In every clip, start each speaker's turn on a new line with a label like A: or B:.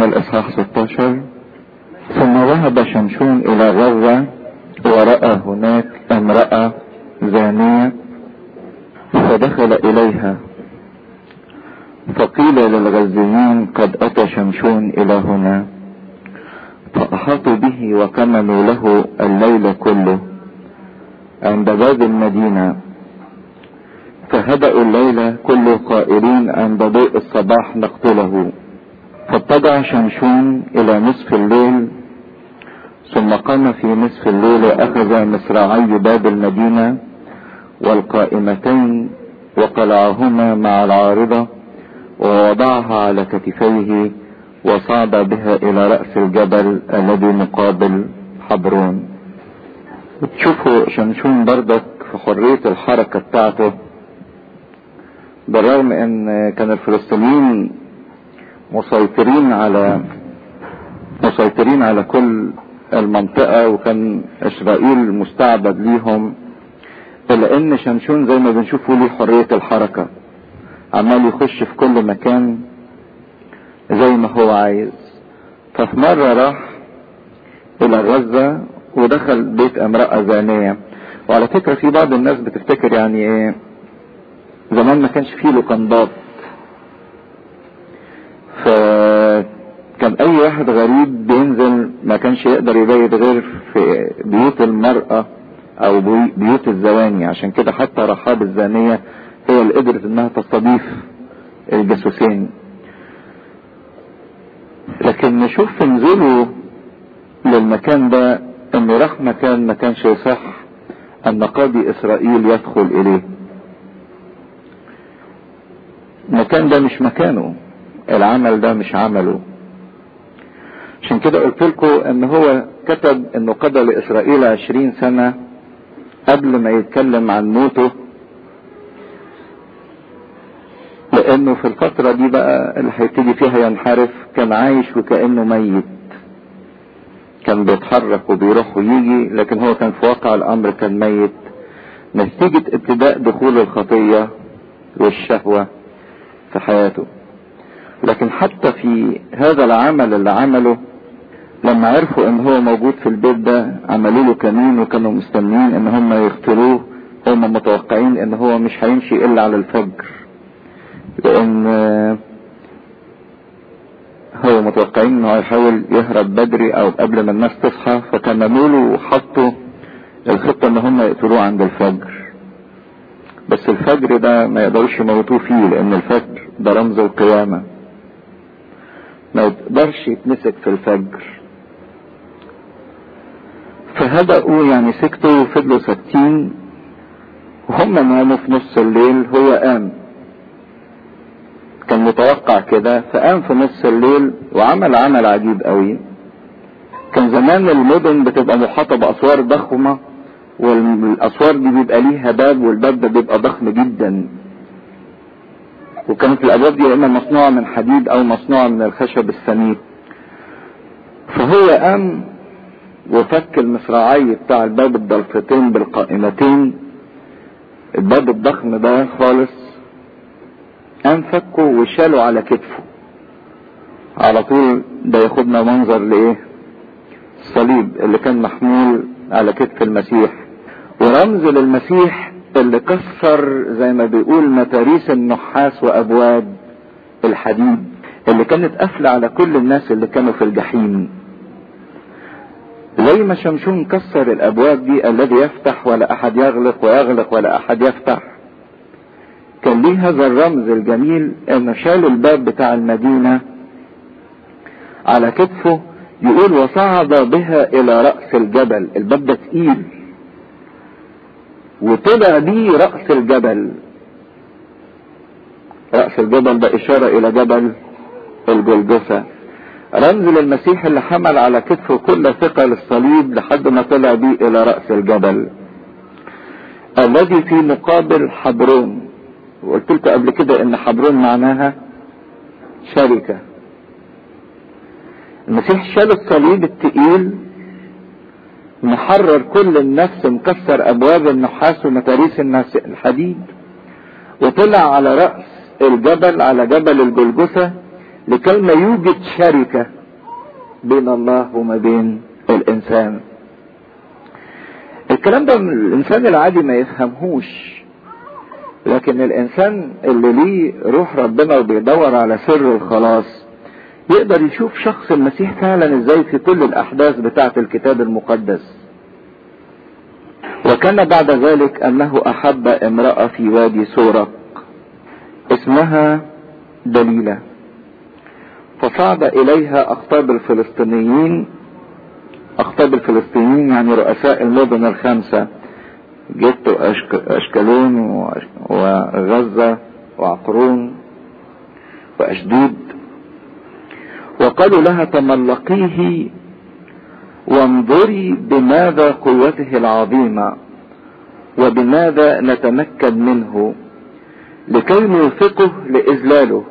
A: صمويل اصحاح 16 ثم ذهب شمشون الى غزة ورأى هناك امرأة زانية فدخل اليها فقيل للغزيين قد اتى شمشون الى هنا فاحاطوا به وكمنوا له الليل كله عند باب المدينة فهدأوا الليل كله قائلين عند ضوء الصباح نقتله فاتجع شمشون الى نصف الليل ثم قام في نصف الليل واخذ مصراعي باب المدينة والقائمتين وقلعهما مع العارضة ووضعها على كتفيه وصعد بها الى رأس الجبل الذي مقابل حبرون تشوفوا شمشون بردك في حرية الحركة بتاعته بالرغم ان كان الفلسطينيين مسيطرين على مسيطرين على كل المنطقة وكان اسرائيل مستعبد ليهم الا ان شمشون زي ما بنشوفه ليه حرية الحركة عمال يخش في كل مكان زي ما هو عايز ففي مرة راح الى غزة ودخل بيت امرأة زانية وعلى فكرة في بعض الناس بتفتكر يعني ايه زمان ما كانش فيه لقندات فكان اي واحد غريب بينزل ما كانش يقدر يبيت غير في بيوت المرأة او بيوت الزواني عشان كده حتى رحاب الزانية هي اللي قدرت انها تستضيف الجاسوسين لكن نشوف في نزوله للمكان ده انه راح مكان ما كانش يصح ان قاضي اسرائيل يدخل اليه المكان ده مش مكانه العمل ده مش عمله عشان كده قلت لكم ان هو كتب انه قضى لاسرائيل عشرين سنة قبل ما يتكلم عن موته لانه في الفترة دي بقى اللي هيبتدي فيها ينحرف كان عايش وكأنه ميت كان بيتحرك وبيروح ويجي لكن هو كان في واقع الامر كان ميت نتيجة ابتداء دخول الخطية والشهوة في حياته لكن حتى في هذا العمل اللي عمله لما عرفوا ان هو موجود في البيت ده عملوا له كمين وكانوا مستنيين ان هم يقتلوه هم متوقعين ان هو مش هيمشي الا على الفجر لان هو متوقعين انه هيحاول يهرب بدري او قبل ما الناس تصحى فكملوا له وحطوا الخطة ان هم يقتلوه عند الفجر بس الفجر ده ما يقدروش يموتوه فيه لان الفجر ده رمز القيامة ما يقدرش يتمسك في الفجر فهدأوا يعني سكتوا وفضلوا ساكتين وهم ناموا في نص الليل هو قام كان متوقع كده فقام في نص الليل وعمل عمل عجيب قوي كان زمان المدن بتبقى محاطة بأسوار ضخمة والاسوار دي بيبقى ليها باب والباب ده بيبقى ضخم جدا وكانت الابواب دي يا اما مصنوعه من حديد او مصنوعه من الخشب السميك فهو قام وفك المصراعي بتاع الباب الضلفتين بالقائمتين الباب الضخم ده خالص قام فكه وشاله على كتفه على طول ده ياخدنا منظر لايه الصليب اللي كان محمول على كتف المسيح ورمز للمسيح اللي كسر زي ما بيقول متاريس النحاس وابواب الحديد اللي كانت قافلة على كل الناس اللي كانوا في الجحيم زي ما شمشون كسر الابواب دي الذي يفتح ولا احد يغلق ويغلق ولا احد يفتح كان ليه هذا الرمز الجميل انه شال الباب بتاع المدينة على كتفه يقول وصعد بها الى رأس الجبل الباب ده تقيل وطلع بيه رأس الجبل رأس الجبل ده اشارة الى جبل الجلجثة رمز للمسيح اللي حمل على كتفه كل ثقل الصليب لحد ما طلع بيه الى رأس الجبل الذي في مقابل حبرون وقلت لكم قبل كده ان حبرون معناها شركة المسيح شال الصليب التقيل محرر كل النفس مكسر ابواب النحاس ومتاريس الحديد وطلع على رأس الجبل على جبل الجلجثة لكي ما يوجد شركة بين الله وما بين الانسان الكلام ده الانسان العادي ما يفهمهوش لكن الانسان اللي ليه روح ربنا وبيدور على سر الخلاص يقدر يشوف شخص المسيح فعلا ازاي في كل الاحداث بتاعه الكتاب المقدس وكان بعد ذلك انه احب امرأة في وادي سورق اسمها دليلة فصعد اليها اخطاب الفلسطينيين اخطاب الفلسطينيين يعني رؤساء المدن الخمسة جت اشكالون وغزة وعقرون واشدود وقالوا لها تملقيه وانظري بماذا قوته العظيمة وبماذا نتمكن منه لكي نوثقه لإذلاله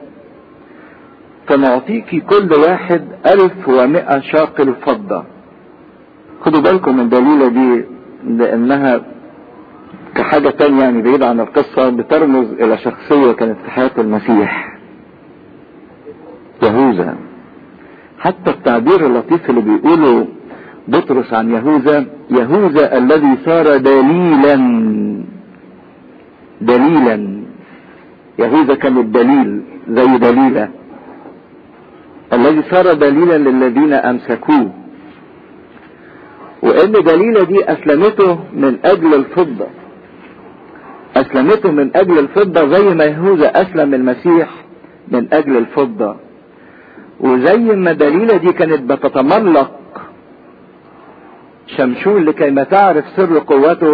A: فنعطيك كل واحد ألف ومائة شاقل فضة خدوا بالكم من الدليلة دي لأنها كحاجة تانية يعني بعيدة عن القصة بترمز إلى شخصية كانت في حياة المسيح يهوذا حتى التعبير اللطيف اللي بيقوله بطرس عن يهوذا يهوذا الذي صار دليلا دليلا يهوذا كان الدليل زي دليلة الذي صار دليلا للذين امسكوه وان دليلة دي اسلمته من اجل الفضة اسلمته من اجل الفضة زي ما يهوذا اسلم المسيح من اجل الفضة وزي ما دليلة دي كانت بتتملق شمشون لكي ما تعرف سر قوته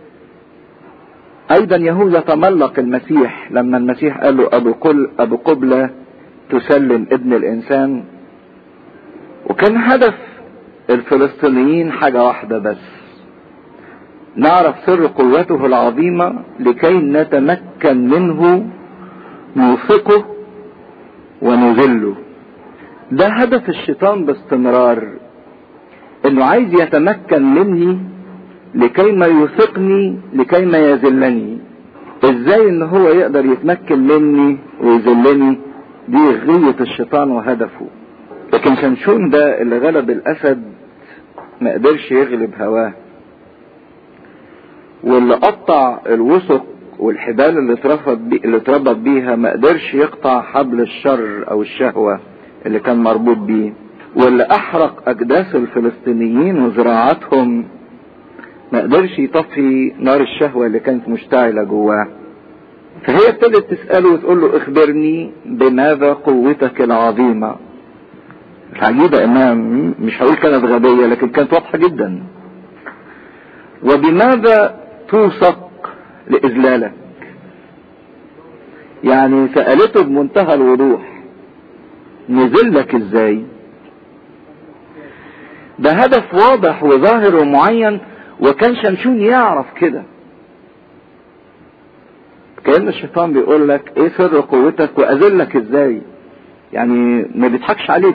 A: ايضا يهوذا تملق المسيح لما المسيح قال له ابو قل ابو قبلة تسلم ابن الانسان وكان هدف الفلسطينيين حاجة واحدة بس نعرف سر قوته العظيمة لكي نتمكن منه نوثقه ونذله ده هدف الشيطان باستمرار انه عايز يتمكن مني لكي ما يوثقني لكي ما يذلني ازاي ان هو يقدر يتمكن مني ويذلني دي غية الشيطان وهدفه لكن شمشون ده اللي غلب الاسد ما قدرش يغلب هواه واللي قطع الوثق والحبال اللي اتربط بي اللي اتربط بيها ما قدرش يقطع حبل الشر او الشهوه اللي كان مربوط بيه واللي احرق اجداث الفلسطينيين وزراعتهم ما قدرش يطفي نار الشهوة اللي كانت مشتعلة جواه فهي ابتدت تسأله وتقول له اخبرني بماذا قوتك العظيمة العجيبة انها مش هقول كانت غبية لكن كانت واضحة جدا وبماذا توثق لإذلالك يعني سألته بمنتهى الوضوح نزلك ازاي ده هدف واضح وظاهر ومعين وكان شمشون يعرف كده كأن الشيطان بيقول لك ايه سر قوتك واذلك ازاي يعني ما بيضحكش عليك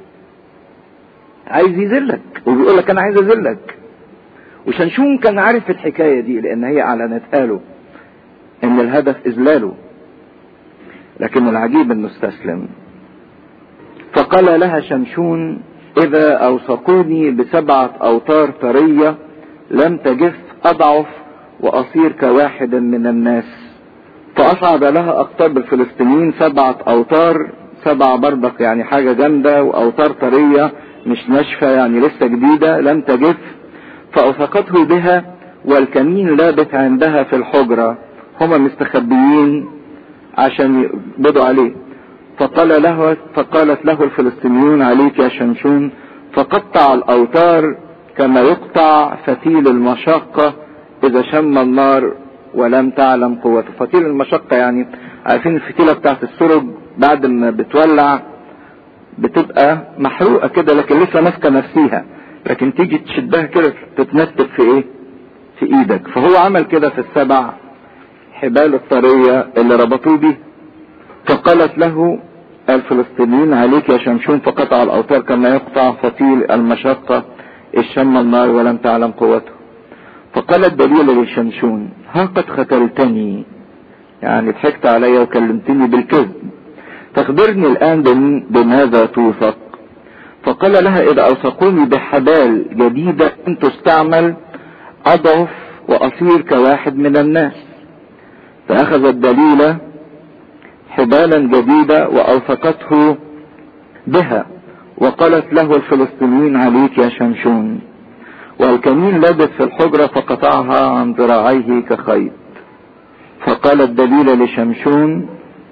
A: عايز يذلك وبيقول لك انا عايز اذلك وشمشون كان عارف الحكايه دي لان هي اعلنتها له ان الهدف اذلاله لكن العجيب انه استسلم فقال لها شمشون اذا اوثقوني بسبعة اوتار طرية لم تجف اضعف واصير كواحد من الناس فاصعد لها اقطاب الفلسطينيين سبعة اوتار سبعة بربق يعني حاجة جامدة واوتار طرية مش ناشفة يعني لسه جديدة لم تجف فاوثقته بها والكمين لابت عندها في الحجرة هما مستخبيين عشان يقبضوا عليه فقال له فقالت له الفلسطينيون عليك يا شمشون فقطع الاوتار كما يقطع فتيل المشقة اذا شم النار ولم تعلم قوته فتيل المشقة يعني عارفين الفتيلة بتاعت السرج بعد ما بتولع بتبقى محروقة كده لكن لسه ماسكة نفسيها لكن تيجي تشدها كده تتنتف في ايه في ايدك فهو عمل كده في السبع حبال الطرية اللي ربطوه بيه فقالت له الفلسطينيين عليك يا شمشون فقطع الاوتار كما يقطع فتيل المشقة الشم النار ولم تعلم قوته فقالت دليل لشمشون ها قد ختلتني يعني ضحكت علي وكلمتني بالكذب فاخبرني الآن بماذا توثق فقال لها إذا أوثقوني بحبال جديدة إن تستعمل أضعف وأصير كواحد من الناس فأخذت دليلة حبالا جديدة وأوثقته بها وقالت له الفلسطينيين عليك يا شمشون والكمين لبث في الحجرة فقطعها عن ذراعيه كخيط فقالت دليلة لشمشون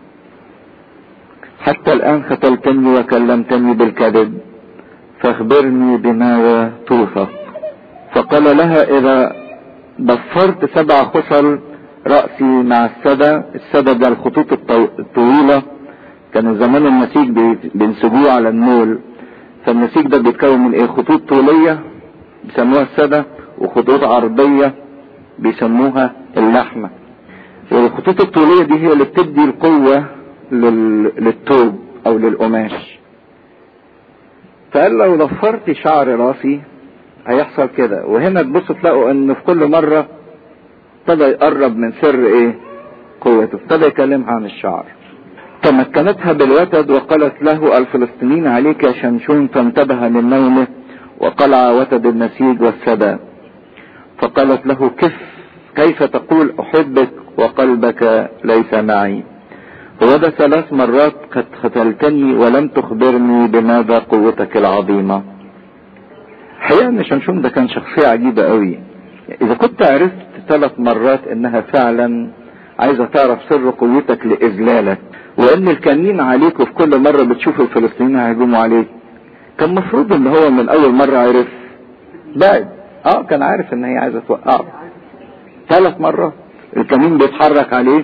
A: حتى الآن ختلتني وكلمتني بالكذب فاخبرني بما توثق فقال لها إذا ضفرت سبع خصل رأسي مع السدى السدى ده الخطوط الطويلة كان زمان النسيج بينسجوه على النول فالنسيج ده بيتكون من ايه خطوط طولية بيسموها السدى وخطوط عرضية بيسموها اللحمة والخطوط الطولية دي هي اللي بتدي القوة لل... للتوب او للقماش فقال لو ضفرت شعر راسي هيحصل كده وهنا تبصوا تلاقوا ان في كل مرة ابتدى يقرب من سر ايه قوته ابتدى يكلمها عن الشعر تمكنتها بالوتد وقالت له الفلسطينيين عليك يا شمشون فانتبه من نومه وقلع وتد النسيج والسدى فقالت له كف كيف تقول احبك وقلبك ليس معي وده ثلاث مرات قد ختلتني ولم تخبرني بماذا قوتك العظيمة حقيقة ان شمشون ده كان شخصية عجيبة قوي اذا كنت عرفت ثلاث مرات انها فعلا عايزة تعرف سر قوتك لاذلالك وان الكمين عليك وفي كل مرة بتشوف الفلسطينيين هيهجموا عليك كان مفروض ان هو من اول مرة عرف بعد اه كان عارف ان هي عايزة توقعه ثلاث مرات الكمين بيتحرك عليه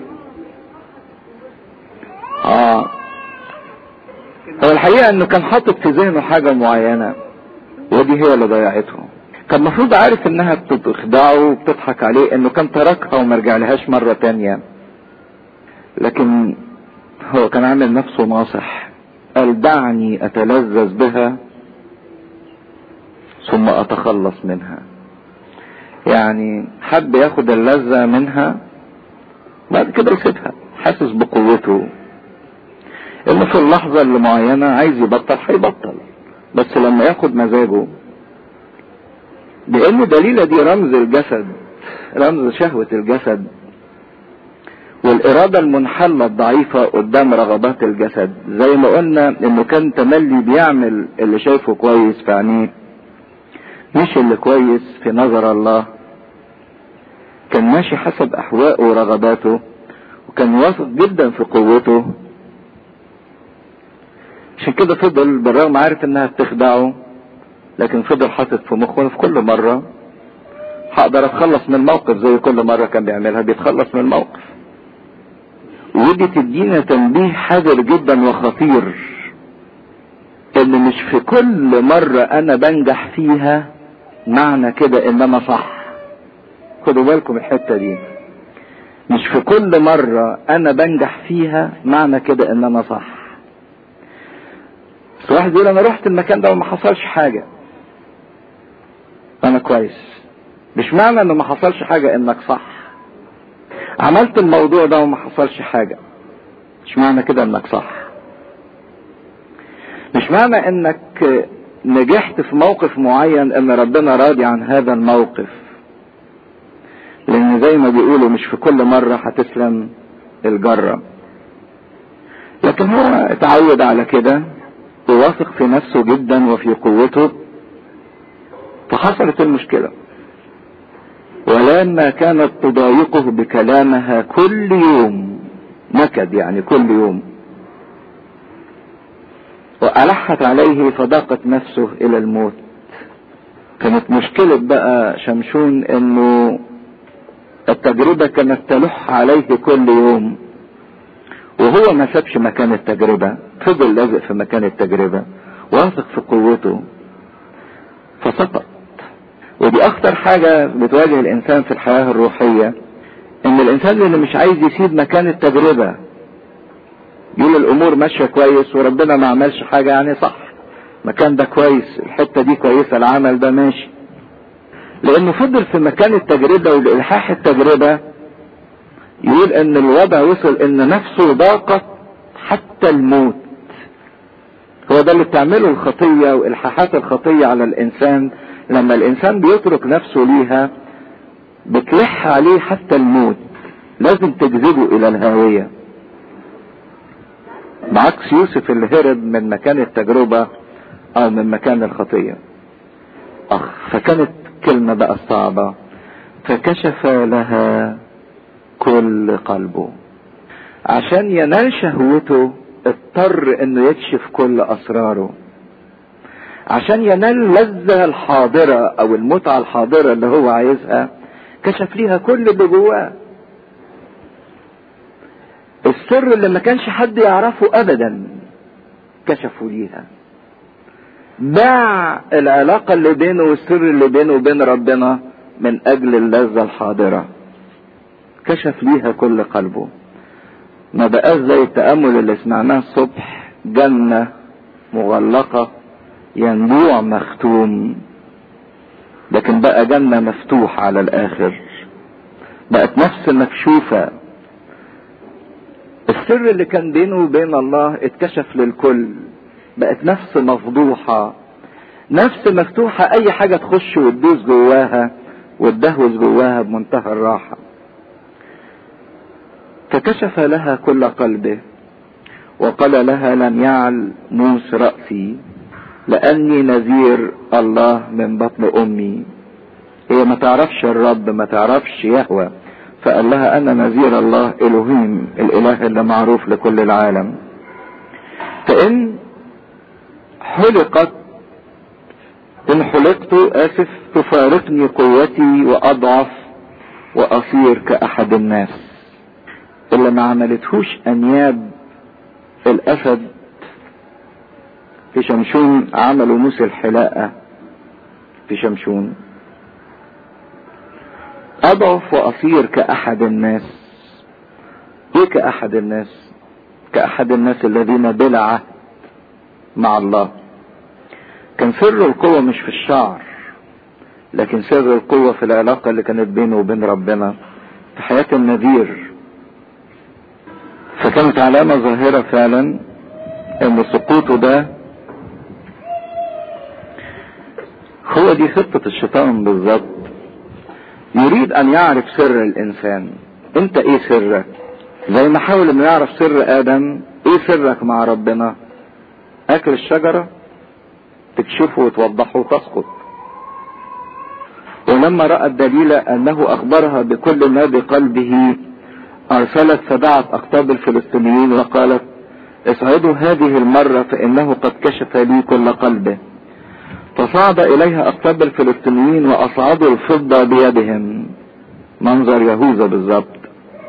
A: اه هو الحقيقة انه كان حاطط في ذهنه حاجة معينة ودي هي اللي ضيعته كان المفروض عارف انها بتخدعه وبتضحك عليه انه كان تركها وما رجعلهاش مرة تانية لكن هو كان عامل نفسه ناصح قال دعني اتلذذ بها ثم اتخلص منها يعني حب ياخد اللذة منها بعد كده يسيبها حاسس بقوته انه في اللحظة اللي معينة عايز يبطل هيبطل بس لما ياخد مزاجه لان دليلة دي رمز الجسد رمز شهوة الجسد والإرادة المنحلة الضعيفة قدام رغبات الجسد زي ما قلنا إنه كان تملي بيعمل اللي شايفه كويس في عينيه مش اللي كويس في نظر الله كان ماشي حسب أحوائه ورغباته وكان واثق جدا في قوته عشان كده فضل بالرغم عارف انها بتخدعه لكن فضل حاطط في مخه في كل مرة هقدر اتخلص من الموقف زي كل مرة كان بيعملها بيتخلص من الموقف ودي تدينا تنبيه حذر جدا وخطير ان مش في كل مرة انا بنجح فيها معنى كده ان انا صح خدوا بالكم الحتة دي مش في كل مرة انا بنجح فيها معنى كده ان انا صح بس واحد يقول انا رحت المكان ده وما حصلش حاجة انا كويس مش معنى ان ما حصلش حاجة انك صح عملت الموضوع ده وما حصلش حاجة مش معنى كده انك صح مش معنى انك نجحت في موقف معين ان ربنا راضي عن هذا الموقف لان زي ما بيقولوا مش في كل مرة هتسلم الجرة لكن هو اتعود على كده وواثق في نفسه جدا وفي قوته فحصلت المشكلة ولما كانت تضايقه بكلامها كل يوم نكد يعني كل يوم وألحت عليه فضاقت نفسه إلى الموت كانت مشكلة بقى شمشون انه التجربة كانت تلح عليه كل يوم وهو ما سابش مكان التجربة فضل لازق في مكان التجربة واثق في قوته فسقط ودي اخطر حاجة بتواجه الانسان في الحياة الروحية ان الانسان اللي مش عايز يسيب مكان التجربة يقول الامور ماشية كويس وربنا ما عملش حاجة يعني صح المكان ده كويس الحتة دي كويسة العمل ده ماشي لانه فضل في مكان التجربة والالحاح التجربة يقول ان الوضع وصل ان نفسه ضاقت حتى الموت هو ده اللي بتعمله الخطية والحاحات الخطية على الانسان لما الانسان بيترك نفسه ليها بتلح عليه حتى الموت لازم تجذبه الى الهاوية بعكس يوسف اللي هرب من مكان التجربة او من مكان الخطية اخ فكانت كلمة بقى صعبة فكشف لها كل قلبه عشان ينال شهوته اضطر انه يكشف كل اسراره عشان ينال اللذة الحاضرة او المتعة الحاضرة اللي هو عايزها كشف ليها كل اللي جواه السر اللي ما كانش حد يعرفه ابدا كشفوا ليها باع العلاقة اللي بينه والسر اللي بينه وبين ربنا من اجل اللذة الحاضرة كشف ليها كل قلبه ما بقاش زي التأمل اللي سمعناه الصبح جنة مغلقة ينبوع مختوم لكن بقى جنة مفتوح على الآخر بقت نفس مكشوفة السر اللي كان بينه وبين الله اتكشف للكل بقت نفس مفضوحة نفس مفتوحة أي حاجة تخش وتدوس جواها وتدهوس جواها بمنتهى الراحة فكشف لها كل قلبه وقال لها لم يعل موس رأسي لأني نذير الله من بطن أمي هي ما تعرفش الرب ما تعرفش يهوى فقال لها أنا نذير الله إلهيم الإله اللي معروف لكل العالم فإن حلقت إن حلقت آسف تفارقني قوتي وأضعف وأصير كأحد الناس اللي ما عملتهوش أنياب الأسد في شمشون عملوا موسى الحلاقة في شمشون أضعف وأصير كأحد الناس إيه كأحد الناس كأحد الناس الذين بلا عهد مع الله كان سر القوة مش في الشعر لكن سر القوة في العلاقة اللي كانت بينه وبين ربنا في حياة النذير فكانت علامة ظاهرة فعلا ان سقوطه ده هو دي خطة الشيطان بالظبط يريد ان يعرف سر الانسان انت ايه سرك زي ما حاول انه يعرف سر ادم ايه سرك مع ربنا اكل الشجرة تكشفه وتوضحه وتسقط ولما رأى الدليل انه اخبرها بكل ما بقلبه ارسلت فدعت اقطاب الفلسطينيين وقالت اصعدوا هذه المرة فانه قد كشف لي كل قلبه فصعد اليها اقطاب الفلسطينيين واصعدوا الفضة بيدهم منظر يهوذا بالظبط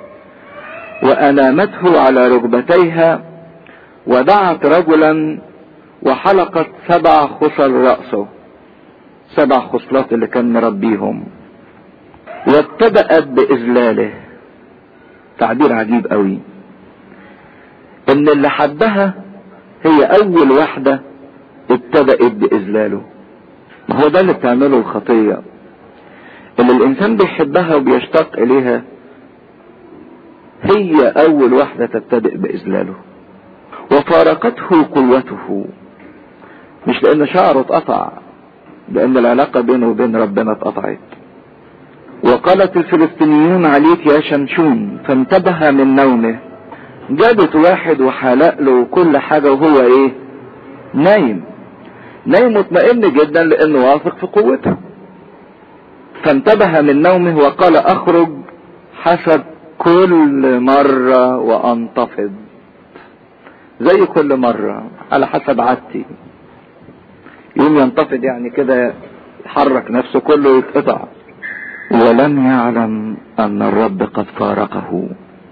A: وانامته على ركبتيها ودعت رجلا وحلقت سبع خصل رأسه سبع خصلات اللي كان مربيهم وابتدأت بإذلاله تعبير عجيب قوي ان اللي حبها هي اول واحدة ابتدأت بإذلاله ما هو ده اللي بتعمله الخطية اللي الانسان بيحبها وبيشتاق اليها هي اول واحدة تبتدئ بإذلاله وفارقته قوته مش لان شعره اتقطع لان العلاقة بينه وبين ربنا اتقطعت وقالت الفلسطينيون عليك يا شمشون فانتبه من نومه جابت واحد وحلق له كل حاجة وهو ايه نايم نايم مطمئن جدا لانه واثق في قوته فانتبه من نومه وقال اخرج حسب كل مرة وانتفض زي كل مرة على حسب عادتي يوم ينتفض يعني كده يحرك نفسه كله يتقطع ولم يعلم ان الرب قد فارقه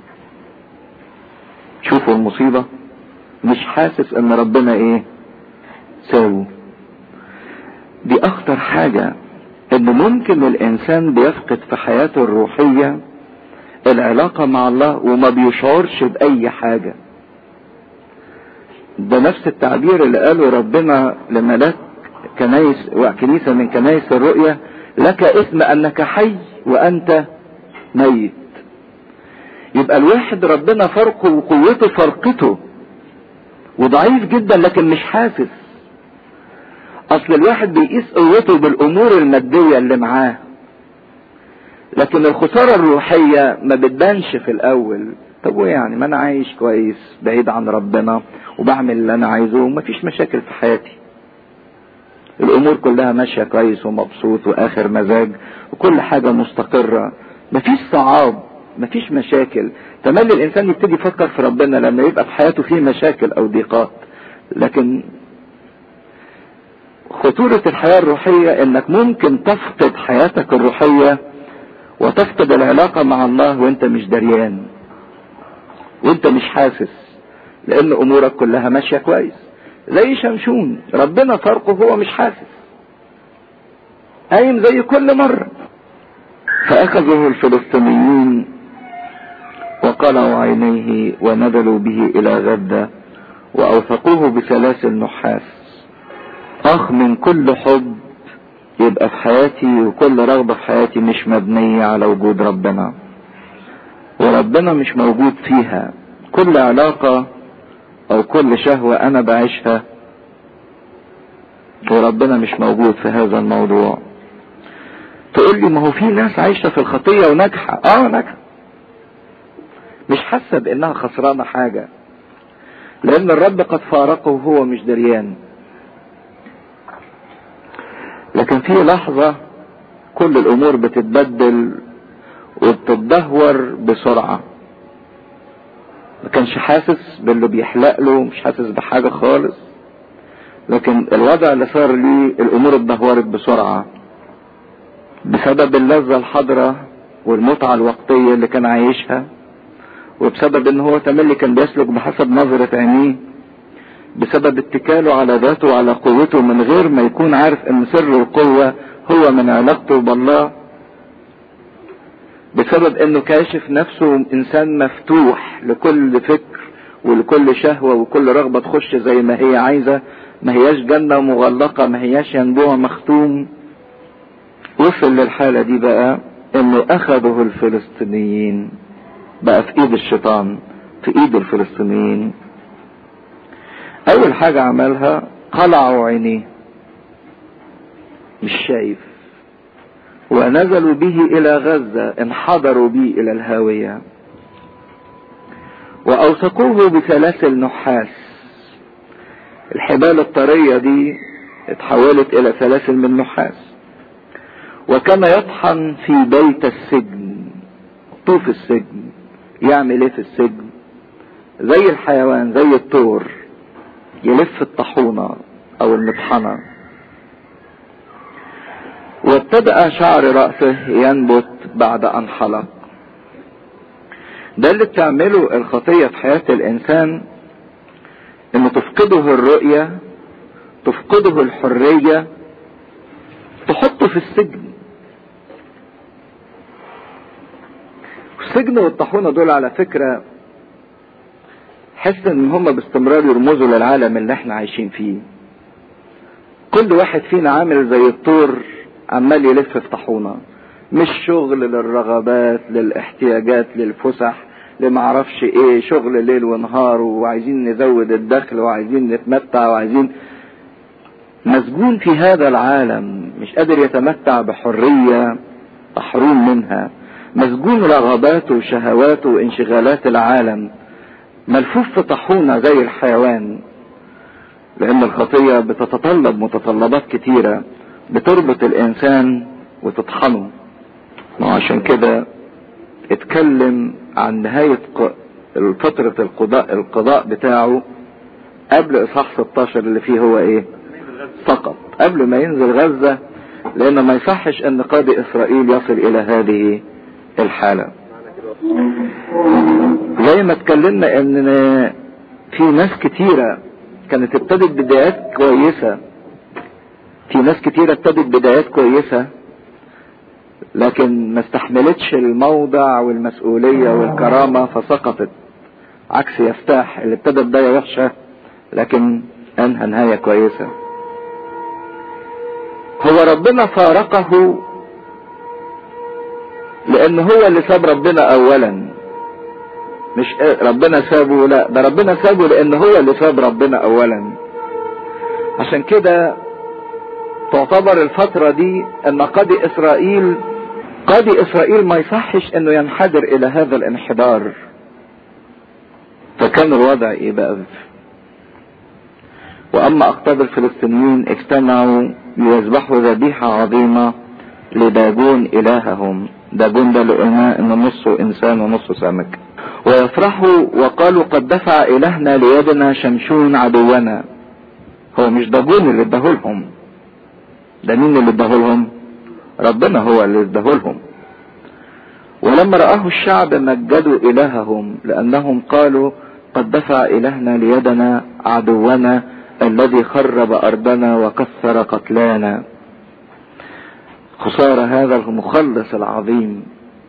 A: شوفوا المصيبة مش حاسس ان ربنا ايه ساوي دي اخطر حاجة ان ممكن الانسان بيفقد في حياته الروحية العلاقة مع الله وما بيشعرش باي حاجة ده نفس التعبير اللي قاله ربنا لملاك كنايس وكنيسة من كنايس الرؤية لك اسم انك حي وانت ميت يبقى الواحد ربنا فرقه وقوته فرقته وضعيف جدا لكن مش حاسس اصل الواحد بيقيس قوته بالامور المادية اللي معاه لكن الخسارة الروحية ما بتبانش في الاول طب وايه يعني ما انا عايش كويس بعيد عن ربنا وبعمل اللي انا عايزه ومفيش مشاكل في حياتي الامور كلها ماشية كويس ومبسوط واخر مزاج وكل حاجة مستقرة مفيش صعاب مفيش مشاكل تملي الانسان يبتدي يفكر في ربنا لما يبقى في حياته فيه مشاكل او ضيقات لكن خطورة الحياة الروحية انك ممكن تفقد حياتك الروحية وتفقد العلاقة مع الله وانت مش دريان وانت مش حاسس لان امورك كلها ماشية كويس زي شمشون ربنا فرقه هو مش حاسس قايم زي كل مرة فاخذه الفلسطينيين وقلعوا عينيه ونزلوا به الى غدة واوثقوه بسلاسل نحاس اخ من كل حب يبقى في حياتي وكل رغبة في حياتي مش مبنية على وجود ربنا وربنا مش موجود فيها كل علاقة او كل شهوة انا بعيشها وربنا مش موجود في هذا الموضوع تقول لي ما هو في ناس عايشة في الخطية وناجحة اه ناجحة مش حاسة بانها خسرانة حاجة لان الرب قد فارقه وهو مش دريان لكن في لحظة كل الامور بتتبدل وبتتدهور بسرعة ما كانش حاسس باللي بيحلق له مش حاسس بحاجة خالص لكن الوضع اللي صار ليه الامور اتدهورت بسرعة بسبب اللذة الحاضرة والمتعة الوقتية اللي كان عايشها وبسبب ان هو تملي كان بيسلك بحسب نظرة عينيه بسبب اتكاله على ذاته وعلى قوته من غير ما يكون عارف ان سر القوة هو من علاقته بالله بسبب انه كاشف نفسه انسان مفتوح لكل فكر ولكل شهوة وكل رغبة تخش زي ما هي عايزة ما هياش جنة مغلقة ما هياش ينبوع مختوم وصل للحالة دي بقى انه اخذه الفلسطينيين بقى في ايد الشيطان في ايد الفلسطينيين اول حاجة عملها قلعوا عينيه مش شايف ونزلوا به الى غزة انحدروا به الى الهاوية واوثقوه بسلاسل نحاس الحبال الطرية دي اتحولت الى سلاسل من نحاس وكان يطحن في بيت السجن طوف السجن يعمل ايه في السجن زي الحيوان زي الطور يلف الطاحونة او المطحنة وابتدأ شعر رأسه ينبت بعد ان حلق ده اللي بتعمله الخطية في حياة الانسان انه تفقده الرؤية تفقده الحرية تحطه في السجن السجن والطاحونة دول على فكرة حس ان هم باستمرار يرمزوا للعالم اللي احنا عايشين فيه كل واحد فينا عامل زي الطور عمال يلف في طاحونة مش شغل للرغبات للاحتياجات للفسح لمعرفش ايه شغل ليل ونهار وعايزين نزود الدخل وعايزين نتمتع وعايزين مسجون في هذا العالم مش قادر يتمتع بحرية محروم منها مسجون رغباته وشهواته وانشغالات العالم ملفوف في طاحونة زي الحيوان لان الخطية بتتطلب متطلبات كتيرة بتربط الانسان وتطحنه وعشان كده اتكلم عن نهاية فترة القضاء القضاء بتاعه قبل اصحاح 16 اللي فيه هو ايه فقط قبل ما ينزل غزة لان ما يصحش ان قاضي اسرائيل يصل الى هذه الحالة زي ما اتكلمنا ان في ناس كتيرة كانت ابتدت بدايات كويسة في ناس كتيرة ابتدت بدايات كويسة لكن ما استحملتش الموضع والمسؤولية والكرامة فسقطت عكس يفتاح اللي ابتدى بداية وحشة لكن انهى نهاية كويسة هو ربنا فارقه لان هو اللي ساب ربنا اولا مش ربنا سابه لا ده ربنا سابه لان هو اللي ساب ربنا اولا عشان كده تعتبر الفترة دي ان قاضي اسرائيل قاضي اسرائيل ما يصحش انه ينحدر الى هذا الانحدار فكان الوضع ايه بقى واما اقطاب الفلسطينيين اجتمعوا ليذبحوا ذبيحة عظيمة لداجون الههم داجون ده اللي قلنا ان نصه انسان ونصه سمك ويفرحوا وقالوا قد دفع الهنا ليدنا شمشون عدونا هو مش داجون اللي اداهولهم ده مين اللي اداهولهم ربنا هو اللي اداهولهم ولما رآه الشعب مجدوا إلههم لأنهم قالوا قد دفع إلهنا ليدنا عدونا الذي خرب أرضنا وكثر قتلانا خسارة هذا المخلص العظيم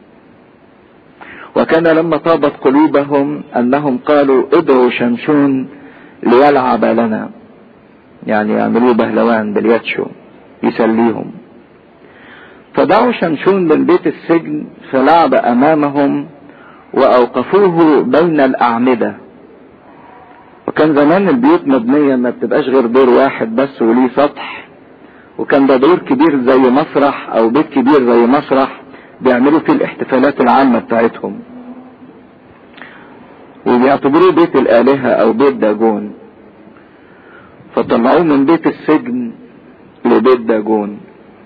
A: وكان لما طابت قلوبهم أنهم قالوا ادعوا شمشون ليلعب لنا يعني يعملوه بهلوان بالياتشو يسليهم فدعوا شمشون من بيت السجن فلعب امامهم واوقفوه بين الاعمدة وكان زمان البيوت مبنية ما بتبقاش غير دور واحد بس وليه سطح وكان ده دور كبير زي مسرح او بيت كبير زي مسرح بيعملوا فيه الاحتفالات العامة بتاعتهم وبيعتبروه بيت الالهة او بيت داجون فطلعوه من بيت السجن لبيت داجون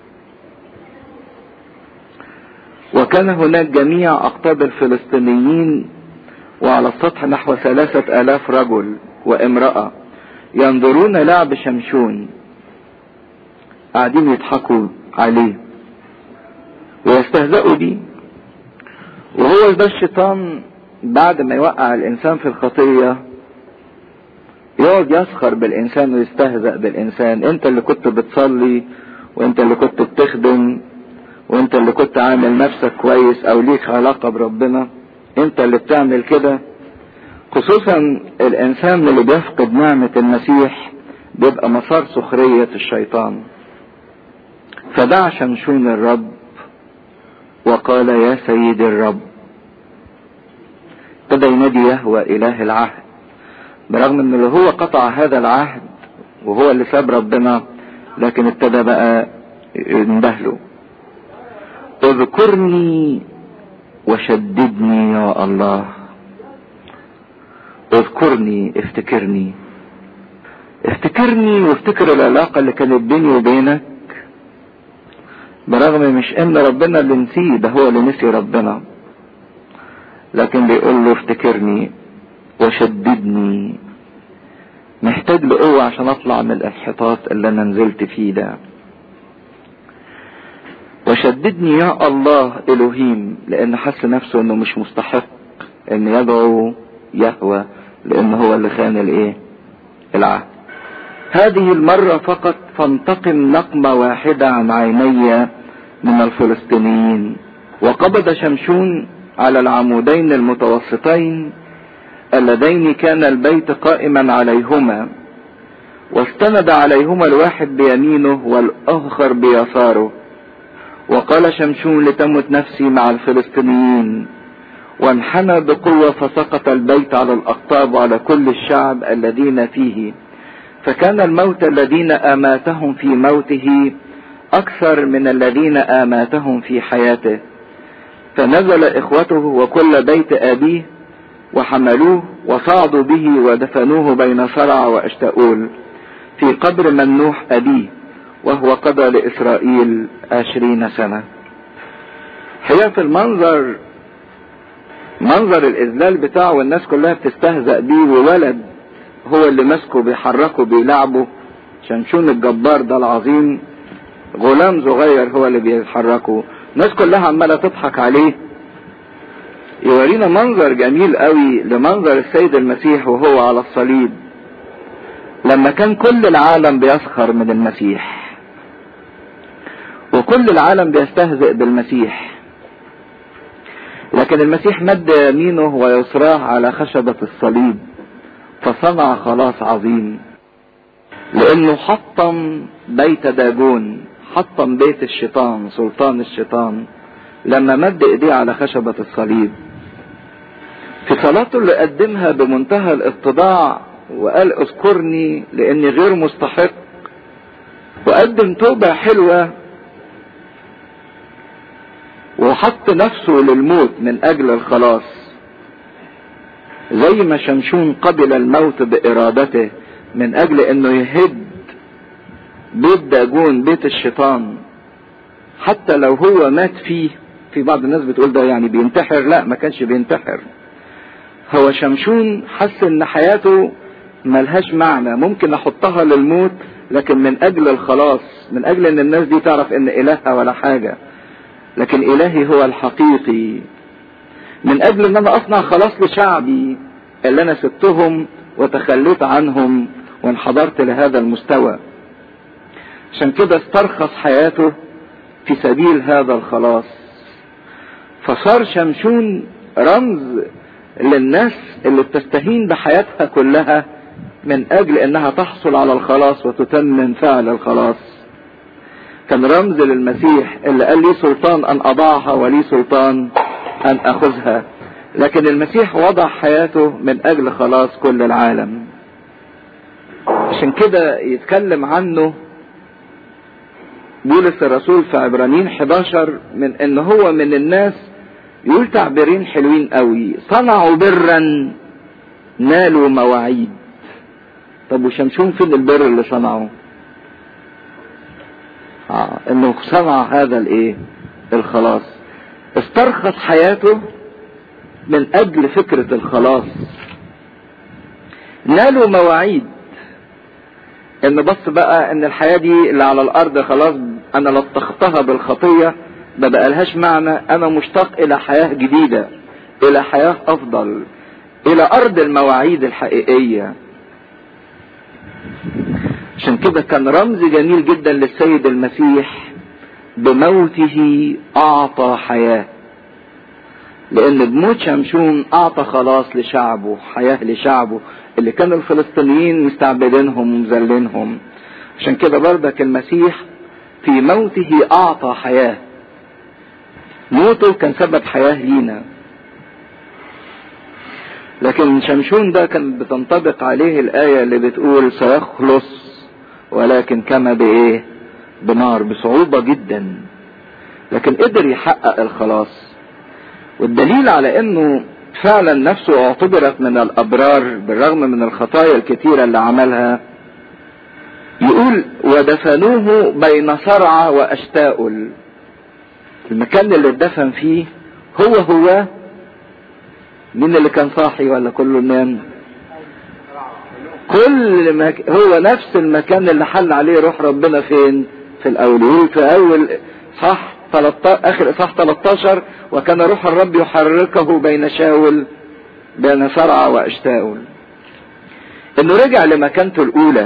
A: وكان هناك جميع أقطاب الفلسطينيين وعلى السطح نحو ثلاثة آلاف رجل وامرأة ينظرون لعب شمشون قاعدين يضحكوا عليه ويستهزئوا بيه وهو ده الشيطان بعد ما يوقع الإنسان في الخطية يقعد يسخر بالإنسان ويستهزأ بالإنسان أنت اللي كنت بتصلي وأنت اللي كنت بتخدم وانت اللي كنت عامل نفسك كويس او ليك علاقة بربنا انت اللي بتعمل كده خصوصا الانسان اللي بيفقد نعمة المسيح بيبقى مسار سخرية الشيطان فدعا شمشون الرب وقال يا سيد الرب ابتدى ينادي يهوى اله العهد برغم ان اللي هو قطع هذا العهد وهو اللي ساب ربنا لكن ابتدى بقى يندهله اذكرني وشددني يا الله اذكرني افتكرني افتكرني وافتكر العلاقة اللي كانت بيني وبينك برغم مش ان ربنا اللي نسيه ده هو اللي نسي ربنا لكن بيقول له افتكرني وشددني محتاج لقوة عشان اطلع من الانحطاط اللي انا نزلت فيه ده وشددني يا الله الوهيم لان حس نفسه انه مش مستحق ان يدعو يهوى لان هو اللي خان الايه العهد هذه المرة فقط فانتقم نقمة واحدة عن عيني من الفلسطينيين وقبض شمشون على العمودين المتوسطين اللذين كان البيت قائما عليهما واستند عليهما الواحد بيمينه والاخر بيساره وقال شمشون لتمت نفسي مع الفلسطينيين وانحنى بقوة فسقط البيت على الأقطاب وعلى كل الشعب الذين فيه فكان الموت الذين آماتهم في موته أكثر من الذين آماتهم في حياته فنزل إخوته وكل بيت أبيه وحملوه وصعدوا به ودفنوه بين صرع وأشتاؤول في قبر منوح أبيه وهو قضى لإسرائيل عشرين سنة هي في المنظر منظر الإذلال بتاعه والناس كلها بتستهزأ بيه وولد هو اللي ماسكه بيحركه بيلعبه شمشون الجبار ده العظيم غلام صغير هو اللي بيحركه الناس كلها عمالة تضحك عليه يورينا منظر جميل قوي لمنظر السيد المسيح وهو على الصليب لما كان كل العالم بيسخر من المسيح وكل العالم بيستهزئ بالمسيح لكن المسيح مد يمينه ويسراه على خشبة الصليب فصنع خلاص عظيم لانه حطم بيت داجون حطم بيت الشيطان سلطان الشيطان لما مد ايديه على خشبة الصليب في صلاته اللي قدمها بمنتهى الاتضاع وقال اذكرني لاني غير مستحق وقدم توبة حلوة وحط نفسه للموت من اجل الخلاص زي ما شمشون قبل الموت بارادته من اجل انه يهد بيت داجون بيت الشيطان حتى لو هو مات فيه في بعض الناس بتقول ده يعني بينتحر لا ما كانش بينتحر هو شمشون حس ان حياته ملهاش معنى ممكن احطها للموت لكن من اجل الخلاص من اجل ان الناس دي تعرف ان الهها ولا حاجة لكن الهي هو الحقيقي من اجل ان انا اصنع خلاص لشعبي اللي انا سبتهم وتخليت عنهم وانحدرت لهذا المستوى عشان كده استرخص حياته في سبيل هذا الخلاص فصار شمشون رمز للناس اللي بتستهين بحياتها كلها من اجل انها تحصل على الخلاص وتتمم فعل الخلاص كان رمز للمسيح اللي قال لي سلطان ان اضعها ولي سلطان ان اخذها لكن المسيح وضع حياته من اجل خلاص كل العالم عشان كده يتكلم عنه بولس الرسول في عبرانيين 11 من ان هو من الناس يقول تعبيرين حلوين قوي صنعوا برا نالوا مواعيد طب وشمشون فين البر اللي صنعه آه انه صنع هذا الايه الخلاص استرخص حياته من اجل فكرة الخلاص نالوا مواعيد ان بص بقى ان الحياة دي اللي على الارض خلاص انا لطختها بالخطية ما بقالهاش معنى انا مشتاق الى حياة جديدة الى حياة افضل الى ارض المواعيد الحقيقية عشان كده كان رمز جميل جدا للسيد المسيح بموته اعطى حياة لان بموت شمشون اعطى خلاص لشعبه حياة لشعبه اللي كان الفلسطينيين مستعبدينهم ومذلينهم عشان كده برضك المسيح في موته اعطى حياة موته كان سبب حياة لينا لكن شمشون ده كان بتنطبق عليه الآية اللي بتقول سيخلص ولكن كما بإيه بنار بصعوبة جدا لكن قدر يحقق الخلاص والدليل على انه فعلا نفسه اعتبرت من الابرار بالرغم من الخطايا الكتيرة اللي عملها يقول ودفنوه بين صرعى واشتاؤل المكان اللي اتدفن فيه هو هو مين اللي كان صاحي ولا كله نام كل مك... هو نفس المكان اللي حل عليه روح ربنا فين في الاول في اول صح 13 اخر صح 13 وكان روح الرب يحركه بين شاول بين صرعى واشتاول انه رجع لمكانته الاولى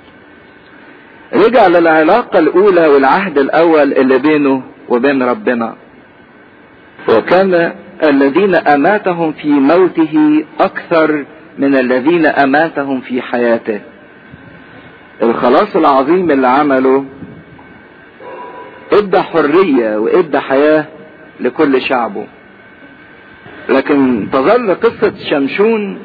A: رجع للعلاقة الاولى والعهد الاول اللي بينه وبين ربنا وكان الذين اماتهم في موته اكثر من الذين اماتهم في حياته الخلاص العظيم اللي عمله ادى حرية وادى حياة لكل شعبه لكن تظل قصة شمشون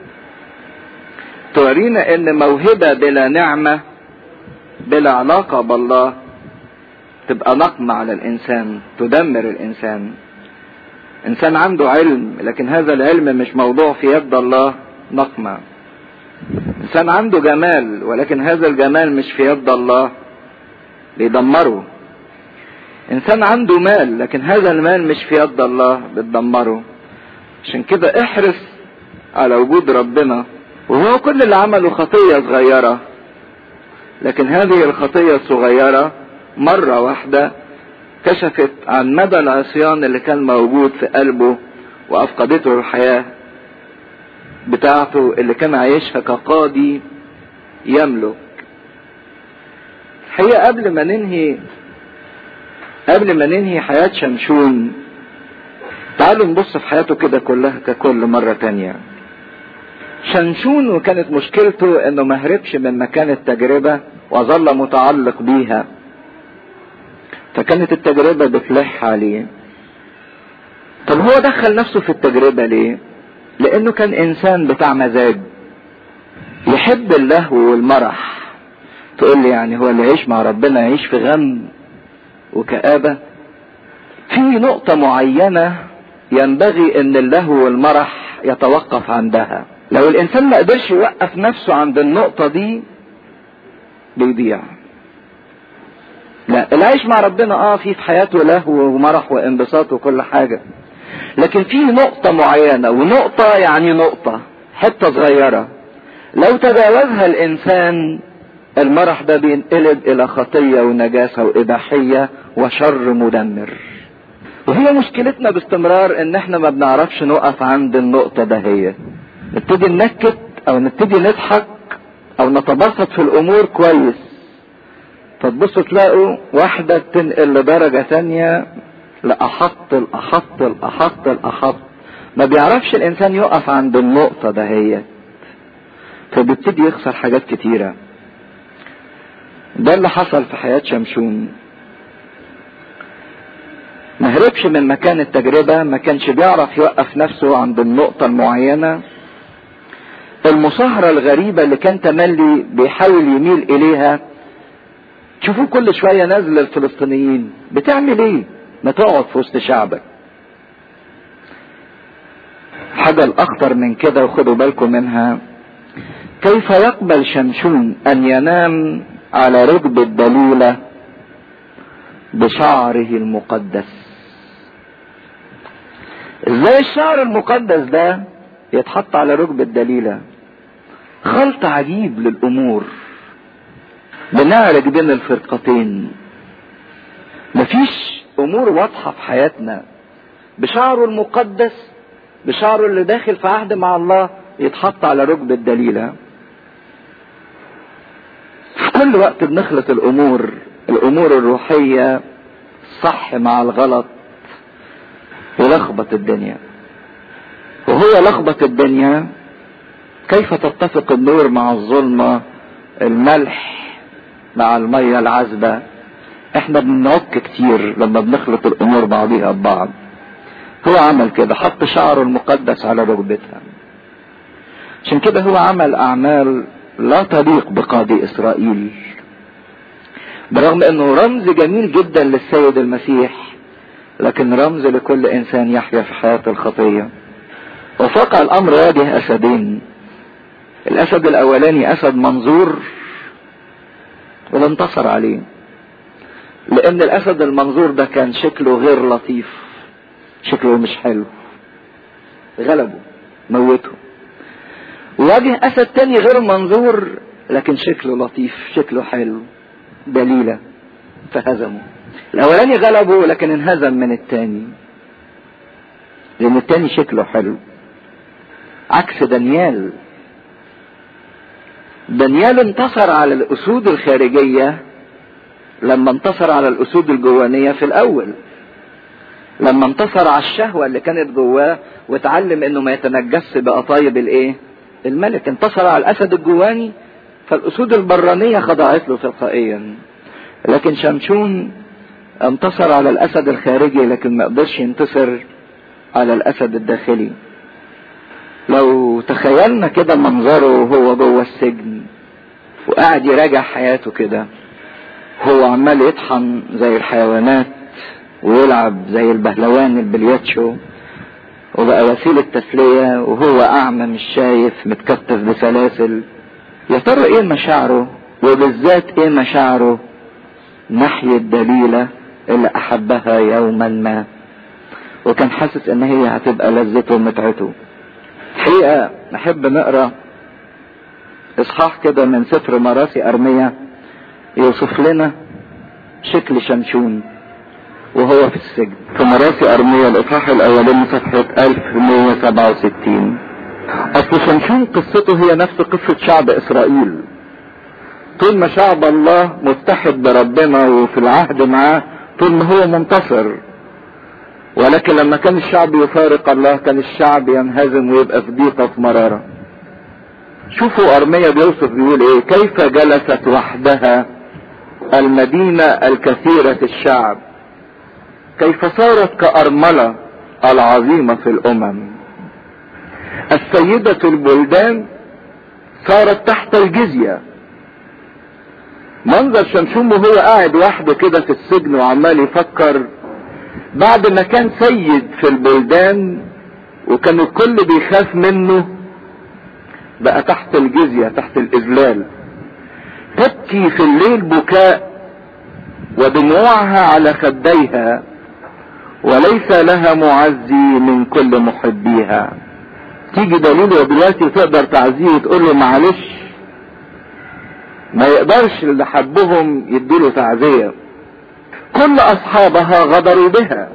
A: تورينا ان موهبة بلا نعمة بلا علاقة بالله تبقى نقمة على الانسان تدمر الانسان انسان عنده علم لكن هذا العلم مش موضوع في يد الله نقمة انسان عنده جمال ولكن هذا الجمال مش في يد الله بيدمره انسان عنده مال لكن هذا المال مش في يد الله بتدمره عشان كده احرص على وجود ربنا وهو كل اللي عمله خطية صغيرة لكن هذه الخطية الصغيرة مرة واحدة كشفت عن مدى العصيان اللي كان موجود في قلبه وافقدته الحياة بتاعته اللي كان عايشها كقاضي يملك الحقيقة قبل ما ننهي قبل ما ننهي حياة شمشون تعالوا نبص في حياته كده كلها ككل مرة تانية شمشون وكانت مشكلته انه ما هربش من مكان التجربة وظل متعلق بيها فكانت التجربة بتلح عليه طب هو دخل نفسه في التجربة ليه لانه كان انسان بتاع مزاج يحب اللهو والمرح تقول لي يعني هو اللي يعيش مع ربنا يعيش في غم وكآبة في نقطة معينة ينبغي ان اللهو والمرح يتوقف عندها لو الانسان ما قدرش يوقف نفسه عند النقطة دي بيضيع لا العيش مع ربنا اه في في حياته لهو ومرح وانبساط وكل حاجة لكن في نقطة معينة ونقطة يعني نقطة حتة صغيرة لو تجاوزها الانسان المرح ده بينقلب الى خطية ونجاسة واباحية وشر مدمر وهي مشكلتنا باستمرار ان احنا ما بنعرفش نقف عند النقطة دهية نبتدي ننكت او نبتدي نضحك او نتبسط في الامور كويس فتبصوا تلاقوا واحدة تنقل لدرجة تانية لأحط الأحط الأحط الأحط ما بيعرفش الإنسان يقف عند النقطة دهيت فبيبتدي يخسر حاجات كتيرة ده اللي حصل في حياة شمشون ما هربش من مكان التجربة ما كانش بيعرف يوقف نفسه عند النقطة المعينة المصاهرة الغريبة اللي كان تملي بيحاول يميل إليها شوفوا كل شوية نازل الفلسطينيين بتعمل ايه ما تقعد في وسط شعبك حاجة الأخطر من كده وخدوا بالكم منها كيف يقبل شمشون أن ينام على ركب الدليلة بشعره المقدس ازاي الشعر المقدس ده يتحط على ركب الدليلة خلط عجيب للأمور بنعرج بين الفرقتين مفيش امور واضحة في حياتنا بشعره المقدس بشعره اللي داخل في عهد مع الله يتحط على ركب الدليلة في كل وقت بنخلط الامور الامور الروحية صح مع الغلط ولخبط الدنيا وهو لخبط الدنيا كيف تتفق النور مع الظلمة الملح مع المية العذبة احنا بنعك كتير لما بنخلط الامور بعضيها ببعض هو عمل كده حط شعره المقدس على ركبتها عشان كده هو عمل اعمال لا تليق بقاضي اسرائيل برغم انه رمز جميل جدا للسيد المسيح لكن رمز لكل انسان يحيا في حياة الخطية وفقع الامر واجه اسدين الاسد الاولاني اسد منظور ولا انتصر عليه لان الاسد المنظور ده كان شكله غير لطيف شكله مش حلو غلبه موته واجه اسد تاني غير منظور لكن شكله لطيف شكله حلو دليلة فهزمه الاولاني غلبه لكن انهزم من التاني لان التاني شكله حلو عكس دانيال دانيال انتصر على الاسود الخارجية لما انتصر على الاسود الجوانية في الاول لما انتصر على الشهوة اللي كانت جواه وتعلم انه ما يتنجس بقطايب الايه الملك انتصر على الاسد الجواني فالاسود البرانية خضعت له تلقائيا لكن شمشون انتصر على الاسد الخارجي لكن ما قدرش ينتصر على الاسد الداخلي لو تخيلنا كده منظره وهو جوه السجن وقاعد يراجع حياته كده هو عمال يطحن زي الحيوانات ويلعب زي البهلوان البلياتشو وبقى وسيلة تسلية وهو أعمى مش شايف متكتف بسلاسل يا ترى إيه مشاعره وبالذات إيه مشاعره ناحية دليلة اللي أحبها يوما ما وكان حاسس إن هي هتبقى لذته ومتعته الحقيقة نحب نقرأ إصحاح كده من سفر مراسي أرمية يوصف لنا شكل شمشون وهو في السجن في مراسي أرمية الإصحاح الأولاني صفحة 1167 أصل شمشون قصته هي نفس قصة شعب إسرائيل طول ما شعب الله متحد بربنا وفي العهد معاه طول ما هو منتصر ولكن لما كان الشعب يفارق الله كان الشعب ينهزم ويبقى في ضيقة في مرارة شوفوا أرمية بيوصف بيقول ايه كيف جلست وحدها المدينة الكثيرة الشعب كيف صارت كأرملة العظيمة في الأمم السيدة البلدان صارت تحت الجزية منظر شمشون وهو قاعد وحده كده في السجن وعمال يفكر بعد ما كان سيد في البلدان وكان الكل بيخاف منه بقى تحت الجزية تحت الإذلال تبكي في الليل بكاء ودموعها على خديها وليس لها معزي من كل محبيها تيجي دليل ودلوقتي تقدر تعزيه وتقول له معلش ما يقدرش اللي حبهم يديله تعزية كل اصحابها غدروا بها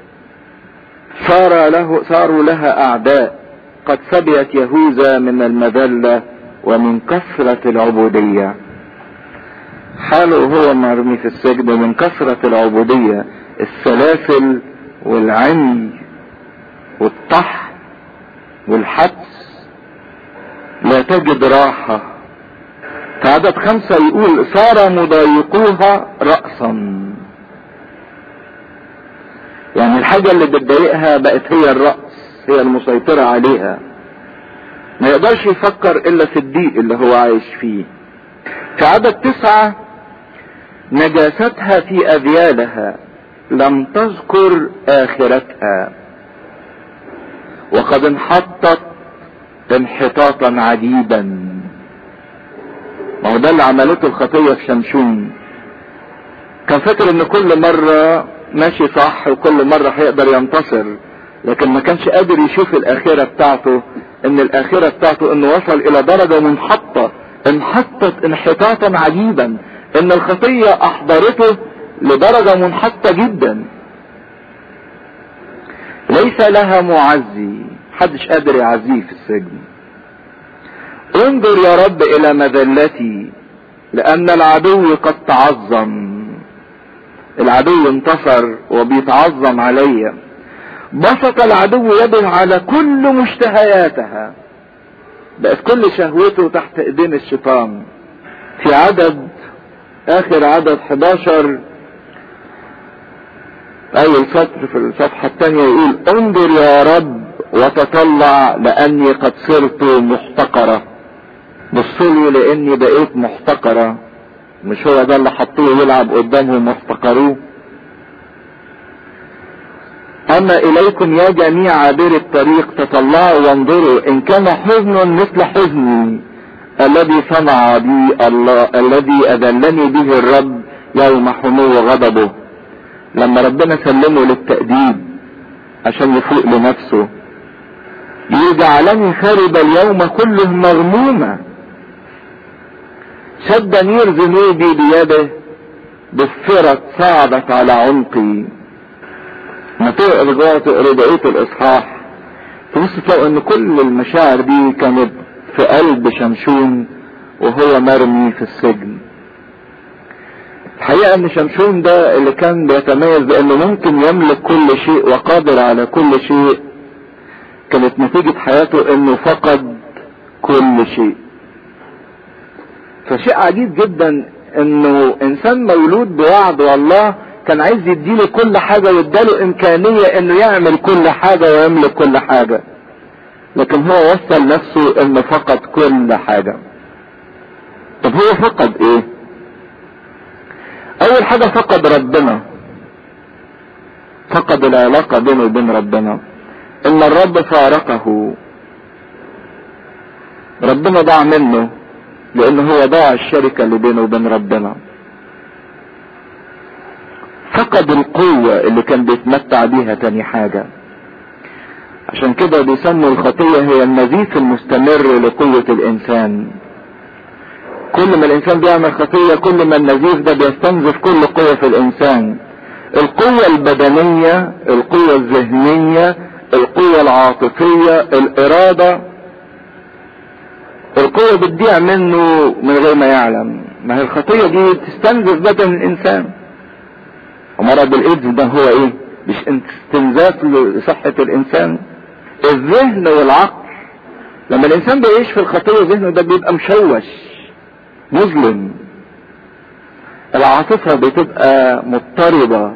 A: صار له صاروا لها اعداء قد سبيت يهوذا من المذلة ومن كثرة العبودية حاله هو مرمي في السجن من كثرة العبودية السلاسل والعمي والطح والحبس لا تجد راحة في عدد خمسة يقول صار مضايقوها رأسا يعني الحاجة اللي بتضايقها بقت هي الرأس هي المسيطرة عليها ما يقدرش يفكر الا في الضيق اللي هو عايش فيه في عدد تسعة نجاستها في اذيالها لم تذكر اخرتها وقد انحطت انحطاطا عجيبا ما هو ده اللي عملته الخطيه في شمشون كان فاكر ان كل مره ماشي صح وكل مره هيقدر ينتصر لكن ما كانش قادر يشوف الاخره بتاعته ان الاخره بتاعته انه وصل الى درجه منحطه انحطت انحطاطا عجيبا ان الخطيه احضرته لدرجه منحطه جدا ليس لها معزي محدش قادر يعزيه في السجن انظر يا رب الى مذلتي لان العدو قد تعظم العدو انتصر وبيتعظم عليا بسط العدو يده على كل مشتهياتها بقت كل شهوته تحت ايدين الشيطان في عدد اخر عدد 11 اول سطر في الصفحة الثانية يقول انظر يا رب وتطلع لاني قد صرت محتقرة بصلي لاني بقيت محتقرة مش هو ده اللي حطوه يلعب قدامهم واحتقروه اما اليكم يا جميع عابر الطريق تطلعوا وانظروا ان كان حزن مثل حزني الذي صنع بي الله الذي اذلني به الرب يوم حمو غضبه لما ربنا سلمه للتأديب عشان يفوق لنفسه يجعلني خرب اليوم كله مغمومة شد نير ذنوبي بيده بالفرط صعدت على عنقي ما تقرا جوه تقرا بقيه الاصحاح تبص تلاقوا ان كل المشاعر دي كانت في قلب شمشون وهو مرمي في السجن الحقيقة ان شمشون ده اللي كان بيتميز بانه ممكن يملك كل شيء وقادر على كل شيء كانت نتيجة حياته انه فقد كل شيء فشيء عجيب جدا انه انسان مولود بوعد والله كان عايز يديله كل حاجة واداله امكانية انه يعمل كل حاجة ويملك كل حاجة لكن هو وصل نفسه انه فقد كل حاجة طب هو فقد ايه اول حاجة فقد ربنا فقد العلاقة بينه وبين ربنا ان الرب فارقه ربنا ضاع منه لان هو ضاع الشركة اللي بينه وبين ربنا فقد القوة اللي كان بيتمتع بيها تاني حاجة عشان كده بيسموا الخطية هي النزيف المستمر لقوة الانسان كل ما الانسان بيعمل خطية كل ما النزيف ده بيستنزف كل قوة في الانسان القوة البدنية القوة الذهنية القوة العاطفية الارادة القوة بتضيع منه من غير ما يعلم ما هي الخطية دي تستنزف بدن الانسان ومرض الايدز ده هو ايه مش استنزاف لصحة الانسان الذهن والعقل لما الانسان بيعيش في الخطية ذهنه ده بيبقى مشوش مظلم العاطفة بتبقى مضطربة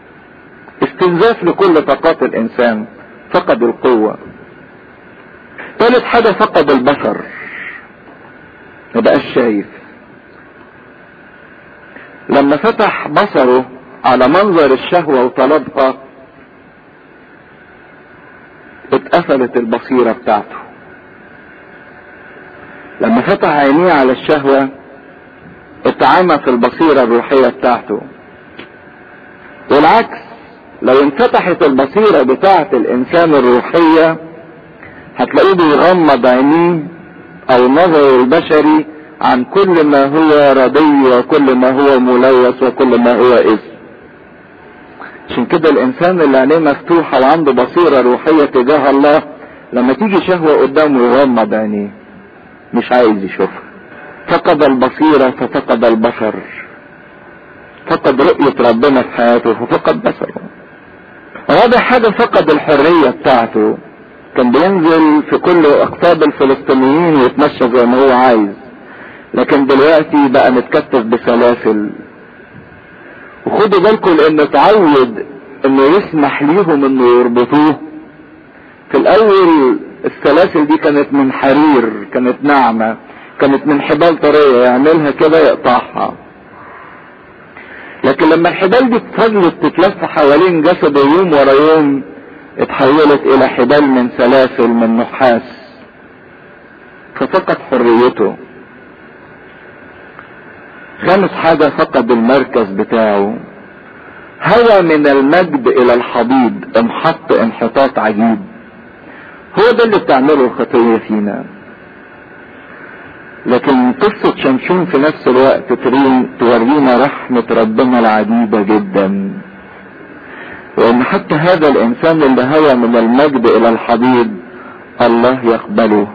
A: استنزاف لكل طاقات الانسان فقد القوة ثالث حاجة فقد البصر ما بقاش شايف لما فتح بصره على منظر الشهوة وطلبها اتقفلت البصيرة بتاعته لما فتح عينيه على الشهوة اتعمى في البصيرة الروحية بتاعته والعكس لو انفتحت البصيرة بتاعة الانسان الروحية هتلاقيه بيغمض عينيه او نظره البشري عن كل ما هو ردي وكل ما هو ملوث وكل ما هو اسم عشان كده الانسان اللي عينيه مفتوحة وعنده بصيرة روحية تجاه الله لما تيجي شهوة قدامه يغمض عينيه مش عايز يشوفها فقد البصيرة ففقد البصر فقد رؤية ربنا في حياته ففقد بصره رابع حاجة فقد الحرية بتاعته كان بينزل في كل اقطاب الفلسطينيين ويتمشى زي ما هو عايز لكن دلوقتي بقى متكتف بسلاسل وخدوا بالكم لانه اتعود انه يسمح ليهم انه يربطوه في الاول السلاسل دي كانت من حرير كانت ناعمة كانت من حبال طرية يعملها كده يقطعها لكن لما الحبال دي فضلت تتلف حوالين جسده يوم ورا يوم اتحولت الى حبال من سلاسل من نحاس ففقد حريته خامس حاجة فقد المركز بتاعه هوى من المجد الى الحضيض انحط انحطاط عجيب هو ده اللي بتعمله الخطية فينا لكن قصة شمشون في نفس الوقت تورينا رحمة ربنا العديدة جدا وان حتى هذا الانسان اللي هوى من المجد الى الحضيض الله يقبله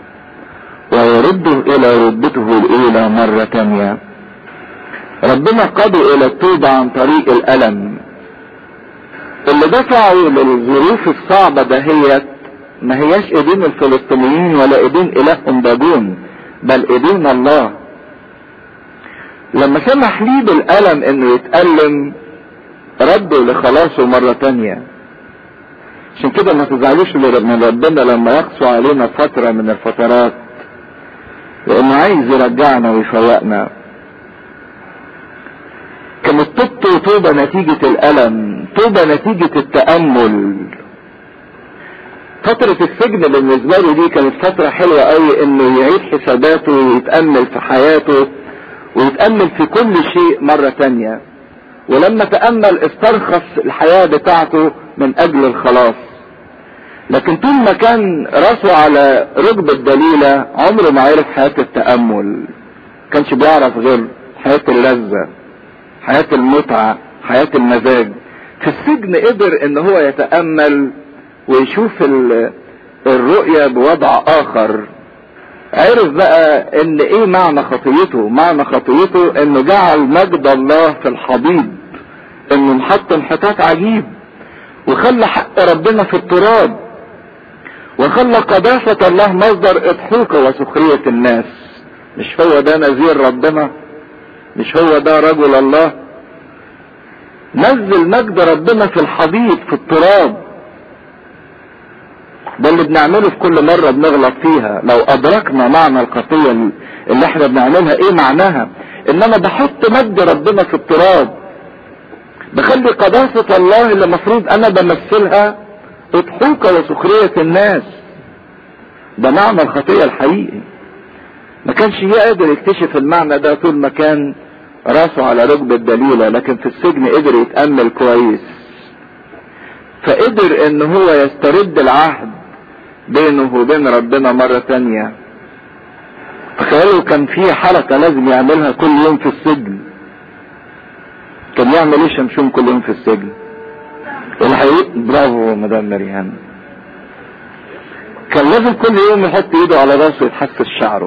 A: ويرده الى رتبته الاولى مرة تانية ربنا قاده الى التوبة عن طريق الالم اللي دفعه للظروف الصعبة دهيت ما هياش ايدين الفلسطينيين ولا ايدين الههم داجون بل ايدين الله لما سمح ليه بالالم انه يتألم رده لخلاصه مرة تانية عشان كده ما تزعلوش من ربنا لما يقسو علينا فترة من الفترات لانه عايز يرجعنا ويفوقنا كانت توبته توبة نتيجة الألم توبة نتيجة التأمل فترة السجن بالنسبة له دي كانت فترة حلوة قوي انه يعيد حساباته ويتأمل في حياته ويتأمل في كل شيء مرة تانية ولما تأمل استرخص الحياة بتاعته من اجل الخلاص لكن طول ما كان راسه على ركبة دليلة عمره ما عرف حياة التأمل كانش بيعرف غير حياة اللذة حياة المتعة حياة المزاج في السجن قدر ان هو يتأمل ويشوف الرؤية بوضع اخر عرف بقى ان ايه معنى خطيته معنى خطيته انه جعل مجد الله في الحضيض انه انحط انحطاط عجيب وخلى حق ربنا في التراب وخلى قداسة الله مصدر اضحوكة وسخرية الناس مش هو ده نذير ربنا مش هو ده رجل الله نزل مجد ربنا في الحضيض في التراب ده اللي بنعمله في كل مرة بنغلط فيها لو ادركنا معنى الخطية اللي احنا بنعملها ايه معناها ان انا بحط مجد ربنا في التراب بخلي قداسة الله اللي المفروض انا بمثلها اضحوكة وسخرية الناس ده معنى الخطية الحقيقي ما كانش يقدر يكتشف المعنى ده طول ما كان راسه على ركبة دليلة لكن في السجن قدر يتأمل كويس فقدر ان هو يسترد العهد بينه وبين ربنا مرة تانية تخيلوا كان في حركة لازم يعملها كل يوم في السجن كان يعمل ايه شمشون كل يوم في السجن الحقيقة برافو مدام مريان كان لازم كل يوم يحط ايده على راسه يتحسس شعره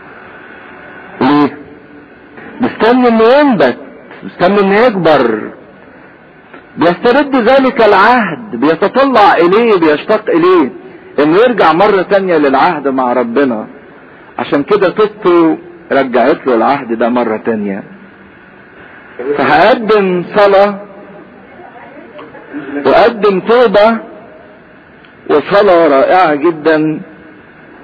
A: ليه مستني انه ينبت مستني انه يكبر بيسترد ذلك العهد بيتطلع اليه بيشتاق اليه انه يرجع مرة تانية للعهد مع ربنا عشان كده توبته رجعت له العهد ده مرة تانية فهقدم صلاة وقدم توبة وصلاة رائعة جدا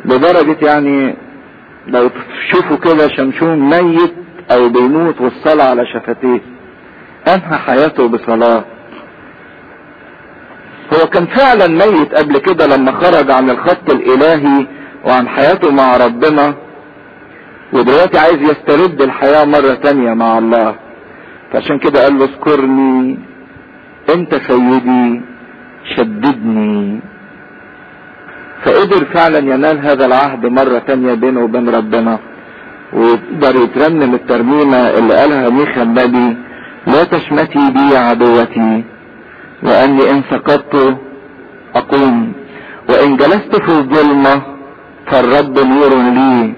A: لدرجة يعني لو تشوفوا كده شمشون ميت او بيموت والصلاة على شفتيه انهى حياته بصلاة هو كان فعلا ميت قبل كده لما خرج عن الخط الالهي وعن حياته مع ربنا ودلوقتي عايز يسترد الحياة مرة تانية مع الله فعشان كده قال له اذكرني انت سيدي شددني فقدر فعلا ينال هذا العهد مرة تانية بينه وبين ربنا ويقدر يترنم الترنيمة اللي قالها ميخا النبي لا تشمتي بي عدوتي واني ان سقطت اقوم وان جلست في الظلمة فالرب نور لي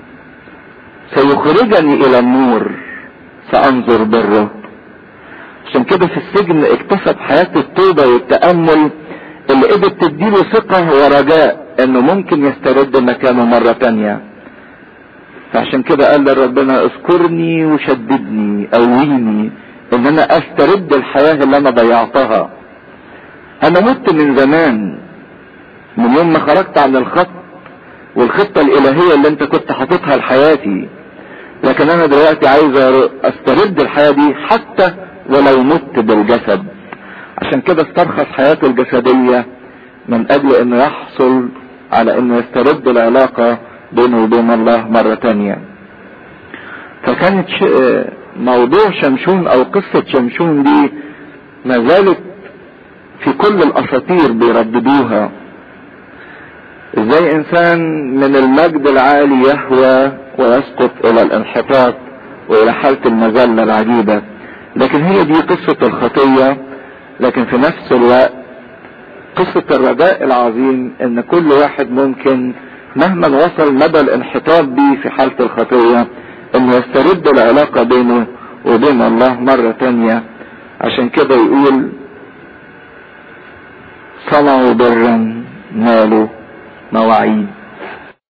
A: سيخرجني الى النور سانظر بره عشان كده في السجن اكتسب حياة التوبة والتأمل اللي قدرت تديله ثقة ورجاء انه ممكن يسترد مكانه مرة تانية فعشان كده قال لربنا اذكرني وشددني قويني ان انا استرد الحياة اللي انا ضيعتها انا مت من زمان من يوم ما خرجت عن الخط والخطة الالهية اللي انت كنت حاططها لحياتي لكن انا دلوقتي عايز استرد الحياة دي حتى ولو مت بالجسد عشان كده استرخص حياته الجسدية من اجل انه يحصل على انه يسترد العلاقة بينه وبين الله مرة تانية فكانت موضوع شمشون او قصة شمشون دي ما زالت في كل الاساطير بيرددوها ازاي انسان من المجد العالي يهوى ويسقط الى الانحطاط والى حالة المذلة العجيبة لكن هي دي قصة الخطية لكن في نفس الوقت قصة الرجاء العظيم ان كل واحد ممكن مهما وصل مدى الانحطاط بيه في حالة الخطية انه يسترد العلاقة بينه وبين الله مرة تانية عشان كده يقول صنعوا برا نالوا مواعيد